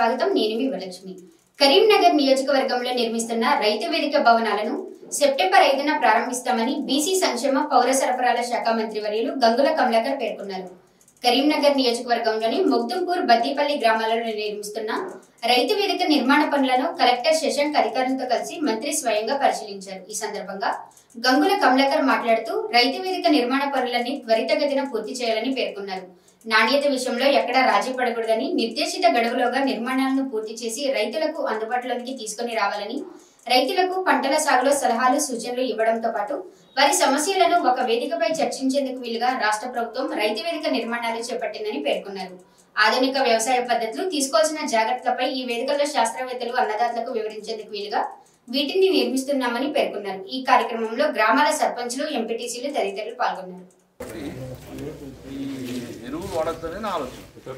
స్వాగతం నేను మీ వరలక్ష్మి కరీంనగర్ నియోజకవర్గంలో నిర్మిస్తున్న రైతు వేదిక భవనాలను సెప్టెంబర్ ఐదున ప్రారంభిస్తామని బీసీ సంక్షేమ పౌర సరఫరాల శాఖ మంత్రి వర్యులు గంగుల కమలాకర్ పేర్కొన్నారు కరీంనగర్ నియోజకవర్గంలోని మొగ్దుంపూర్ బద్దీపల్లి గ్రామాలలో నిర్మిస్తున్న రైతు వేదిక నిర్మాణ పనులను కలెక్టర్ శశాంక్ అధికారులతో కలిసి మంత్రి స్వయంగా పరిశీలించారు ఈ సందర్భంగా గంగుల కమలాకర్ మాట్లాడుతూ రైతు వేదిక నిర్మాణ పనులన్నీ త్వరితగతిన పూర్తి చేయాలని పేర్కొన్నారు నాణ్యత విషయంలో ఎక్కడా రాజీ పడకూడదని నిర్దేశిత గడువులోగా నిర్మాణాలను పూర్తి చేసి రైతులకు అందుబాటులోకి తీసుకుని రావాలని రైతులకు పంటల సాగులో సలహాలు సూచనలు ఇవ్వడంతో పాటు వారి సమస్యలను ఒక వేదికపై చర్చించేందుకు వీలుగా రాష్ట్ర ప్రభుత్వం రైతు వేదిక నిర్మాణాలు చేపట్టిందని పేర్కొన్నారు ఆధునిక వ్యవసాయ పద్ధతులు తీసుకోవాల్సిన జాగ్రత్తలపై ఈ వేదికల్లో శాస్త్రవేత్తలు అన్నదాతలకు వివరించేందుకు వీలుగా వీటిని నిర్మిస్తున్నామని పేర్కొన్నారు ఈ కార్యక్రమంలో గ్రామాల సర్పంచులు ఎంపీటీసీలు తదితరులు పాల్గొన్నారు ఈ ఎరువులు వాడద్దని నా ఆలోచన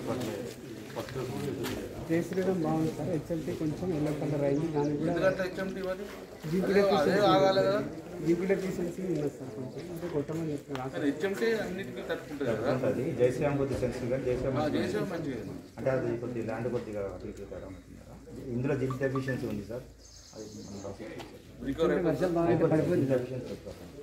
చేసిరడం బాగుంది సార్ హెచ్ఎల్టీ కొంచెం ఎల్లో కలర్ అయింది దానికి కూడా ఎందుకంటే హెచ్ఎండి మరి జీపీడీ అదే ఆగాలి కదా జీపీడీ ఎఫిషియన్సీ ఉన్నది సార్ కొంచెం అంటే కొట్టమని చెప్తున్నారు కానీ హెచ్ఎండి అన్నిటికీ తట్టుకుంటుంది కదా ఉంటుంది జయశ్రీరామ్ కొద్ది సెన్సిటివ్ కానీ జయశ్రీరామ్ ఆ, మంచిగా చేసేవి మంచిగా అంటే అది కొద్ది ల్యాండ్ కొద్దిగా అటు ఇటు తేడా ఉంటుంది కదా. ఇందులో జిల్ డెఫిషియన్సీ ఉంది సార్ అది మనం రాసి రికవరీ వర్షాలు బాగా అయితే పడిపోయింది డెఫిషియన్సీ